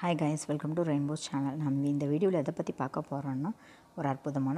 Hi guys welcome to rainbows channel நம்ம இந்த வீடியோவில் எதை பற்றி பார்க்க போகிறோன்னா ஒரு அற்புதமான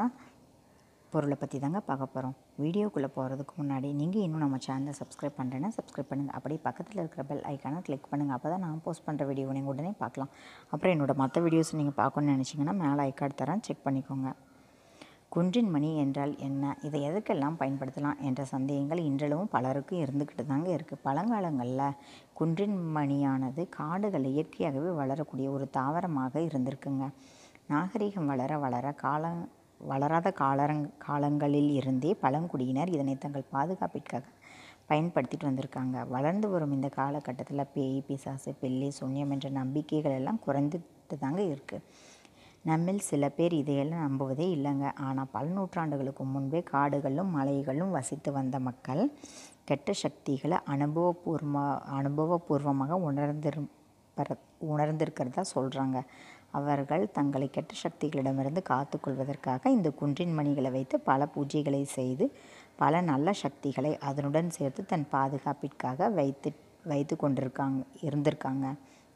பொருளை பற்றி தாங்க பார்க்க போகிறோம் வீடியோக்குள்ளே போகிறதுக்கு முன்னாடி நீங்கள் இன்னும் நம்ம சேனலை சப்ஸ்கிரைப் பண்ணுறேன்னா சப்ஸ்கிரைப் பண்ணுங்கள் அப்படியே பக்கத்தில் இருக்கிற பெல் ஐக்கானை கிளிக் பண்ணுங்கள் அப்போ தான் நான் போஸ்ட் பண்ணுற வீடியோ நீங்கள் உடனே பார்க்கலாம் அப்புறம் என்னோடய மற்ற வீடியோஸ் நீங்கள் பார்க்கணுன்னு நினச்சிங்கன்னா மேலே ஐக்கார்டு தரேன் செக் பண்ணிக்கோங்க குன்றின் மணி என்றால் என்ன இதை எதற்கெல்லாம் பயன்படுத்தலாம் என்ற சந்தேகங்கள் இன்றளவும் பலருக்கு இருந்துக்கிட்டு தாங்க இருக்குது பழங்காலங்களில் குன்றின் மணியானது காடுகள் இயற்கையாகவே வளரக்கூடிய ஒரு தாவரமாக இருந்திருக்குங்க நாகரிகம் வளர வளர கால வளராத காலரங் காலங்களில் இருந்தே பழங்குடியினர் இதனை தங்கள் பாதுகாப்பிற்காக பயன்படுத்திட்டு வந்திருக்காங்க வளர்ந்து வரும் இந்த காலகட்டத்தில் பேய் பிசாசு பில்லி சூன்யம் என்ற நம்பிக்கைகள் எல்லாம் குறைந்துட்டு தாங்க இருக்குது நம்மில் சில பேர் இதையெல்லாம் நம்புவதே இல்லைங்க ஆனால் பல நூற்றாண்டுகளுக்கு முன்பே காடுகளும் மலைகளும் வசித்து வந்த மக்கள் கெட்ட சக்திகளை அனுபவபூர்வ அனுபவபூர்வமாக உணர்ந்திருப்ப உணர்ந்திருக்கிறதா சொல்கிறாங்க அவர்கள் தங்களை கெட்ட சக்திகளிடமிருந்து காத்துக்கொள்வதற்காக இந்த குன்றின் மணிகளை வைத்து பல பூஜைகளை செய்து பல நல்ல சக்திகளை அதனுடன் சேர்த்து தன் பாதுகாப்பிற்காக வைத்து வைத்து கொண்டிருக்காங்க இருந்திருக்காங்க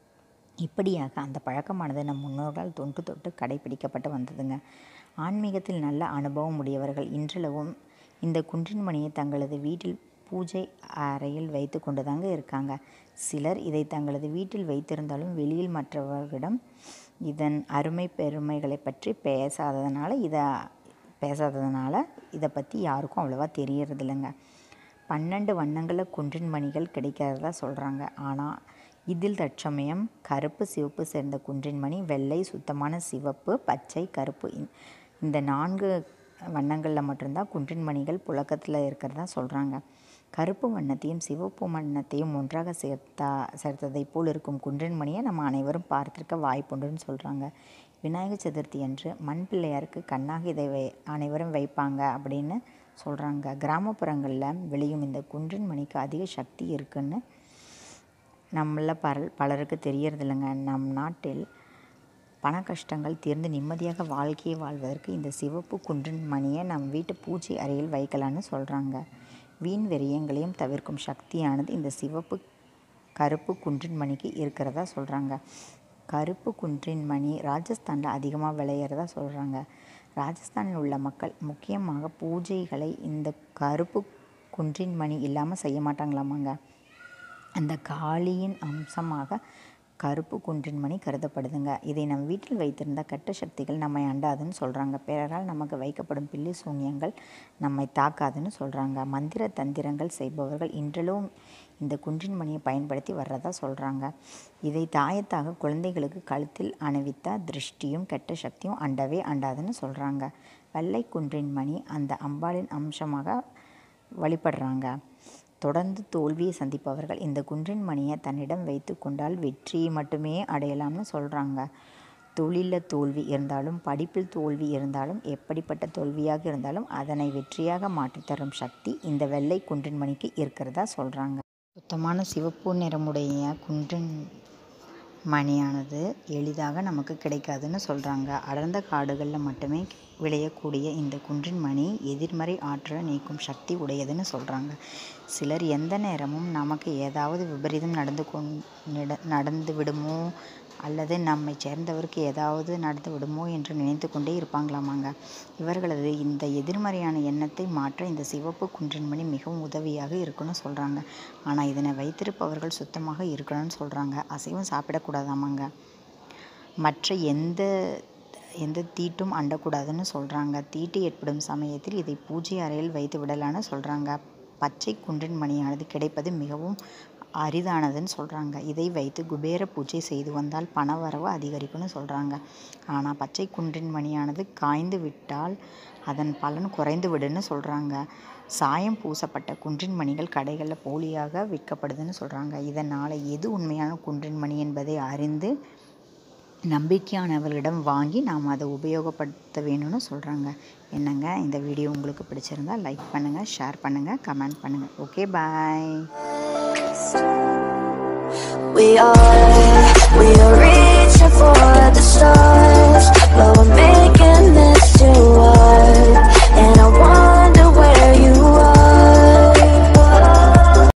இப்படியாக அந்த பழக்கமானது நம் முன்னோர்களால் தொன்று தொட்டு கடைபிடிக்கப்பட்டு வந்ததுங்க ஆன்மீகத்தில் நல்ல அனுபவம் உடையவர்கள் இன்றளவும் இந்த குன்றின் மணியை தங்களது வீட்டில் பூஜை அறையில் வைத்து கொண்டு தாங்க இருக்காங்க சிலர் இதை தங்களது வீட்டில் வைத்திருந்தாலும் வெளியில் மற்றவர்களிடம் இதன் அருமை பெருமைகளை பற்றி பேசாததுனால இதை பேசாததுனால இதை பற்றி யாருக்கும் அவ்வளோவா தெரியறதில்லைங்க பன்னெண்டு வண்ணங்களில் குன்றின் மணிகள் கிடைக்கிறதா சொல்கிறாங்க ஆனால் இதில் தற்சமயம் கருப்பு சிவப்பு சேர்ந்த குன்றின் மணி வெள்ளை சுத்தமான சிவப்பு பச்சை கருப்பு இந்த நான்கு வண்ணங்களில் மட்டும்தான் குன்றின் மணிகள் புழக்கத்தில் இருக்கிறதா சொல்கிறாங்க கருப்பு வண்ணத்தையும் சிவப்பு வண்ணத்தையும் ஒன்றாக சேர்த்தா சேர்த்ததை போல் இருக்கும் குன்றின் மணியை நம்ம அனைவரும் பார்த்திருக்க வாய்ப்புண்டுன்னு சொல்கிறாங்க விநாயகர் சதுர்த்தி அன்று மண் பிள்ளையாருக்கு கண்ணாக இதை வை அனைவரும் வைப்பாங்க அப்படின்னு சொல்கிறாங்க கிராமப்புறங்களில் விளையும் இந்த குன்றின் மணிக்கு அதிக சக்தி இருக்குன்னு நம்மள பல பலருக்கு தெரியறதில்லைங்க நம் நாட்டில் பண கஷ்டங்கள் தீர்ந்து நிம்மதியாக வாழ்க்கையை வாழ்வதற்கு இந்த சிவப்பு குன்றின் மணியை நம் வீட்டு பூஜை அறையில் வைக்கலான்னு சொல்கிறாங்க வீண் வெறியங்களையும் தவிர்க்கும் சக்தியானது இந்த சிவப்பு கருப்பு குன்றின் மணிக்கு இருக்கிறதா சொல்கிறாங்க கருப்பு குன்றின் மணி ராஜஸ்தானில் அதிகமாக விளையிறதா சொல்கிறாங்க ராஜஸ்தானில் உள்ள மக்கள் முக்கியமாக பூஜைகளை இந்த கருப்பு குன்றின் மணி இல்லாமல் செய்ய மாட்டாங்களாமாங்க அந்த காளியின் அம்சமாக கருப்பு குன்றின் மணி கருதப்படுதுங்க இதை நம் வீட்டில் வைத்திருந்த கெட்ட சக்திகள் நம்மை அண்டாதுன்னு சொல்கிறாங்க பிறரால் நமக்கு வைக்கப்படும் பில்லி சூன்யங்கள் நம்மை தாக்காதுன்னு சொல்கிறாங்க மந்திர தந்திரங்கள் செய்பவர்கள் இன்றளவும் இந்த குன்றின் மணியை பயன்படுத்தி வர்றதா சொல்கிறாங்க இதை தாயத்தாக குழந்தைகளுக்கு கழுத்தில் அணிவித்த திருஷ்டியும் கெட்ட சக்தியும் அண்டவே அண்டாதுன்னு சொல்கிறாங்க வெள்ளை குன்றின் மணி அந்த அம்பாளின் அம்சமாக வழிபடுறாங்க தொடர்ந்து தோல்வியை சந்திப்பவர்கள் இந்த குன்றின் மணியை தன்னிடம் வைத்து கொண்டால் வெற்றியை மட்டுமே அடையலாம்னு சொல்கிறாங்க தொழிலில் தோல்வி இருந்தாலும் படிப்பில் தோல்வி இருந்தாலும் எப்படிப்பட்ட தோல்வியாக இருந்தாலும் அதனை வெற்றியாக மாற்றித்தரும் சக்தி இந்த வெள்ளை குன்றின் மணிக்கு இருக்கிறதா சொல்கிறாங்க சுத்தமான சிவப்பு நிறமுடைய குன்றின் மணியானது எளிதாக நமக்கு கிடைக்காதுன்னு சொல்கிறாங்க அடர்ந்த காடுகளில் மட்டுமே விளையக்கூடிய இந்த குன்றின் மணி எதிர்மறை ஆற்றலை நீக்கும் சக்தி உடையதுன்னு சொல்கிறாங்க சிலர் எந்த நேரமும் நமக்கு ஏதாவது விபரீதம் நடந்து கொண் நடந்து விடுமோ அல்லது நம்மை சேர்ந்தவருக்கு ஏதாவது நடந்து விடுமோ என்று நினைத்து கொண்டே இருப்பாங்களாமாங்க இவர்களது இந்த எதிர்மறையான எண்ணத்தை மாற்ற இந்த சிவப்பு குன்றின் மணி மிகவும் உதவியாக இருக்குன்னு சொல்கிறாங்க ஆனால் இதனை வைத்திருப்பவர்கள் சுத்தமாக இருக்கணும்னு சொல்கிறாங்க அசைவம் சாப்பிடக்கூடாதாமாங்க மற்ற எந்த எந்த தீட்டும் அண்டக்கூடாதுன்னு சொல்கிறாங்க தீட்டு ஏற்படும் சமயத்தில் இதை பூஜை அறையில் வைத்து விடலான்னு சொல்கிறாங்க பச்சை குன்றின் மணியானது கிடைப்பது மிகவும் அரிதானதுன்னு சொல்கிறாங்க இதை வைத்து குபேர பூஜை செய்து வந்தால் பணவரவு அதிகரிக்கும்னு சொல்கிறாங்க ஆனால் பச்சை குன்றின் மணியானது காய்ந்து விட்டால் அதன் பலன் குறைந்து விடுன்னு சொல்கிறாங்க சாயம் பூசப்பட்ட குன்றின் மணிகள் கடைகளில் போலியாக விற்கப்படுதுன்னு சொல்கிறாங்க இதனால் எது உண்மையான குன்றின் மணி என்பதை அறிந்து நம்பிக்கையானவர்களிடம் வாங்கி நாம் அதை உபயோகப்படுத்த வேணும்னு சொல்கிறாங்க என்னங்க இந்த வீடியோ உங்களுக்கு பிடிச்சிருந்தா லைக் பண்ணுங்கள் ஷேர் பண்ணுங்கள் கமெண்ட் பண்ணுங்கள் okay bye We are, we are reaching for the stars, but we're making this too hard.